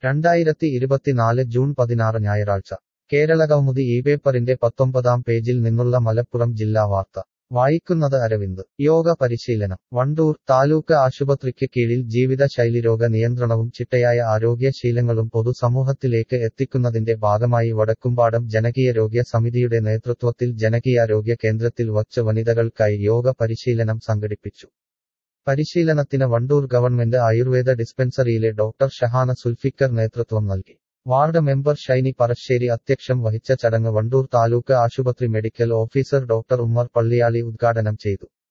രണ്ടായിരത്തി ഇരുപത്തിനാല് ജൂൺ പതിനാറ് ഞായറാഴ്ച കേരളകൗമുദി ഈ പേപ്പറിന്റെ പത്തൊമ്പതാം പേജിൽ നിന്നുള്ള മലപ്പുറം ജില്ലാ വാർത്ത വായിക്കുന്നത് അരവിന്ദ് യോഗ പരിശീലനം വണ്ടൂർ താലൂക്ക് ആശുപത്രിക്ക് കീഴിൽ ജീവിത ശൈലിരോഗ നിയന്ത്രണവും ചിട്ടയായ ആരോഗ്യ ശീലങ്ങളും പൊതുസമൂഹത്തിലേക്ക് എത്തിക്കുന്നതിന്റെ ഭാഗമായി വടക്കുംപാടം ജനകീയാരോഗ്യ സമിതിയുടെ നേതൃത്വത്തിൽ ജനകീയാരോഗ്യ കേന്ദ്രത്തിൽ വച്ച് വനിതകൾക്കായി യോഗ പരിശീലനം സംഘടിപ്പിച്ചു പരിശീലനത്തിന് വണ്ടൂർ ഗവൺമെന്റ് ആയുർവേദ ഡിസ്പെൻസറിയിലെ ഡോക്ടർ ഷഹാന സുൽഫിക്കർ നേതൃത്വം നൽകി വാർഡ് മെമ്പർ ഷൈനി പറശ്ശേരി അധ്യക്ഷം വഹിച്ച ചടങ്ങ് വണ്ടൂർ താലൂക്ക് ആശുപത്രി medical officer doctor Ummer Palliyali ഉദ്ഘാടനം ചെയ്തു